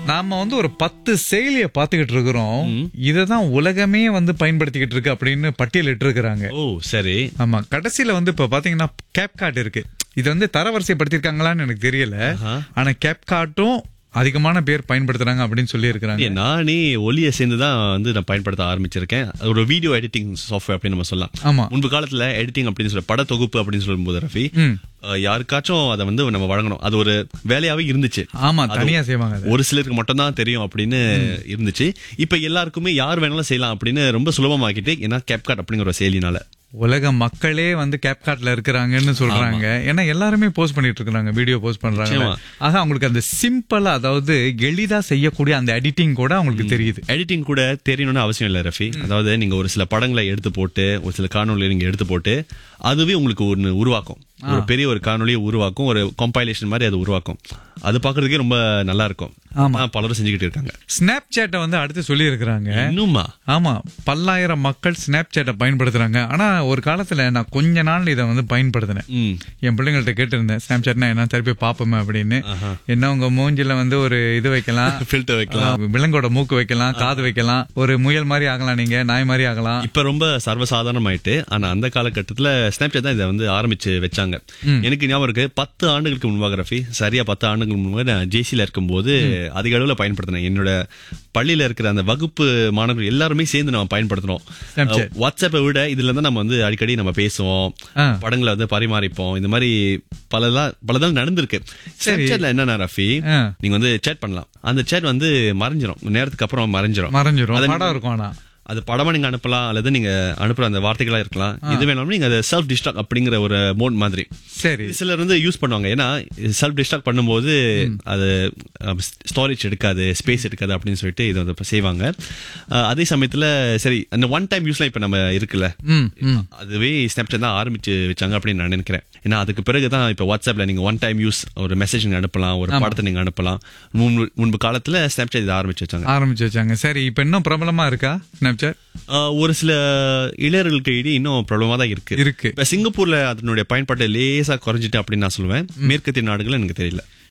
நாம வந்து ஒரு பத்து செயலியை பார்த்துக்கிட்டு இருக்கிறோம் இததான் உலகமே வந்து பயன்படுத்திக்கிட்டு இருக்கு அப்படின்னு பட்டியலிட்டு இருக்கிறாங்க ஓ சரி ஆமா கடைசியில வந்து இப்ப பாத்தீங்கன்னா கேப் கார்டு இருக்கு இது வந்து தரவரிசைப்படுத்திருக்காங்களான்னு எனக்கு தெரியல ஆனா கேப் கார்டும் அதிகமான பேர் பயன்படுத்துறாங்க அப்படின்னு சொல்லி இருக்கிறாங்க நானே ஒலியை சேர்ந்து தான் வந்து நான் பயன்படுத்த ஆரம்பிச்சிருக்கேன் ஒரு வீடியோ எடிட்டிங் சாஃப்ட்வேர் அப்படின்னு நம்ம சொல்லலாம் ஆமா முன்பு காலத்துல எடிட்டிங் அப்படின்னு சொல்ல பட தொகுப்பு அப்படின்னு சொல்லும்போது ரஃபி ம். அஹ், யாருக்காச்சும் அதை வந்து நம்ம வழங்கணும் அது ஒரு வேலையாவே இருந்துச்சு ஆமா தனியா செய்வாங்க அதை. ஒரு சிலருக்கு மட்டும் தான் தெரியும் அப்படின்னு இருந்துச்சு இப்ப எல்லாருக்குமே யார் வேணாலும் செய்யலாம் அப்படின்னு ரொம்ப சுலபமாக்கிட்டு ஏன்னா கேப்காட் அப்படிங்கிற ஒரு செயலினால உலக மக்களே வந்து கேப் கார்ட்ல இருக்கிறாங்கன்னு சொல்றாங்க ஏன்னா எல்லாருமே போஸ்ட் பண்ணிட்டு இருக்காங்க வீடியோ போஸ்ட் பண்றாங்க நிச்சயமா. ஆக அவங்களுக்கு அந்த சிம்பிளா அதாவது எளிதா செய்யக்கூடிய அந்த எடிட்டிங் கூட அவங்களுக்கு தெரியுது எடிட்டிங் கூட தெரியணும்னு அவசியம் இல்லை ரஃபி அதாவது நீங்க ஒரு சில படங்களை எடுத்து போட்டு ஒரு சில காணொலியை நீங்க எடுத்து போட்டு அதுவே உங்களுக்கு ஒன்று உருவாக்கும் ஒரு பெரிய ஒரு காணொலியை உருவாக்கும் ஒரு கம்பைலேஷன் மாதிரி அது உருவாக்கும் அது பாக்குறதுக்கே ரொம்ப நல்லா இருக்கும் ஆமா. ஆனா, பலரும் செஞ்சுக்கிட்டு இருக்காங்க ஸ்னாப் சேட்டை வந்து அடுத்து சொல்லி இருக்கிறாங்க இன்னுமா ஆமா பல்லாயிரம் மக்கள் ஸ்னாப் சேட்டை பயன்படுத்துறாங்க ஆனா ஒரு காலத்துல நான் கொஞ்ச நாள் இதை வந்து பயன்படுத்தினேன் ம் என் பிள்ளைங்கள்ட்ட கேட்டிருந்தேன் ஸ்னாப் சேட்னா என்ன திருப்பி பாப்போமே அப்படின்னு என்ன உங்க மூஞ்சில வந்து ஒரு இது வைக்கலாம் ஃபில்டர் வைக்கலாம் ஆ, விலங்கோட மூக்கு வைக்கலாம் காது வைக்கலாம் ஒரு முயல் மாதிரி ஆகலாம் நீங்க நாய் மாதிரி ஆகலாம் இப்ப ரொம்ப சர்வசாதாரணமாயிட்டு ஆனா அந்த காலகட்டத்துல ஸ்னாப்சாட் தான் இதை வந்து ஆரம்பிச்சு வச்சாங்க எனக்கு ஞாபகம் இருக்கு பத்து ஆண்டுகளுக்கு முன்பாக ரஃபி சரியா பத்து ஆண்டுகளுக்கு முன்பாக நான் ஜேசில இருக்கும்போது அதிக அளவுல பயன்படுத்தினேன் என்னோட பள்ளியில இருக்கிற அந்த வகுப்பு மாணவர்கள் எல்லாருமே சேர்ந்து நம்ம பயன்படுத்தினோம் Snapchat. வாட்ஸ்அப்பை விட இதுல தான் நம்ம வந்து அடிக்கடி நம்ம பேசுவோம் ஆ. படங்களை வந்து பரிமாறிப்போம் இந்த மாதிரி பலதான் பலதான் நடந்திருக்கு ஸ்னாப்சாட்ல என்னன்னா ரஃபி ஆ. நீங்க வந்து சேட் பண்ணலாம் அந்த சேட் வந்து மறைஞ்சிரும் நேரத்துக்கு அப்புறம் மறைஞ்சிரும் மறைஞ்சிரும் அதை படம் இருக்கும் ஆனா அது படமா நீங்க அனுப்பலாம் அல்லது நீங்க அனுப்புற அந்த வார்த்தைகளா இருக்கலாம் இது வேணாலும் நீங்க அதை செல்ஃப் டிஸ்ட்ராக்ட் அப்படிங்கிற ஒரு மோட் மாதிரி சரி இது சிலர் வந்து யூஸ் பண்ணுவாங்க ஏன்னா செல்ஃப் டிஸ்ட்ராக்ட் பண்ணும்போது அது ஸ்டோரேஜ் எடுக்காது ஸ்பேஸ் எடுக்காது அப்படின்னு சொல்லிட்டு இதை வந்து செய்வாங்க அஹ், அதே சமயத்துல சரி அந்த ஒன் டைம் யூஸ்லாம் இப்ப நம்ம இருக்குல்ல ம் ம் அதுவே ஸ்னாப்சாட் தான் ஆரம்பிச்சு வச்சாங்க அப்படின்னு நான் நினைக்கிறேன் ஏன்னா அதுக்கு பிறகு தான் இப்ப வாட்ஸ்அப்ல நீங்க ஒன் டைம் யூஸ் ஒரு மெசேஜ் நீங்க அனுப்பலாம் ஒரு படத்தை நீங்க அனுப்பலாம் முன்பு முன்பு காலத்துல ஸ்னாப்சாட் இதை ஆரம்பிச்சு வச்சாங்க ஆரம்பிச்சு வச்சாங்க சரி இப்ப இன்னும் பிரபலமா இருக்கா ஸ்னாப்சாட் ஆஹ் ஒரு சில இளையர்களுக்கு இடையே இன்னும் ப்ராப்ளமா தான் இருக்கு இருக்கு இப்ப சிங்கப்பூர்ல அதனுடைய பயன்பாட்டை லேசா குறைஞ்சிட்டு அப்படின்னு நான் சொல்லுவேன் மேற்கத்திய நாடுகள் எனக்கு தெரியல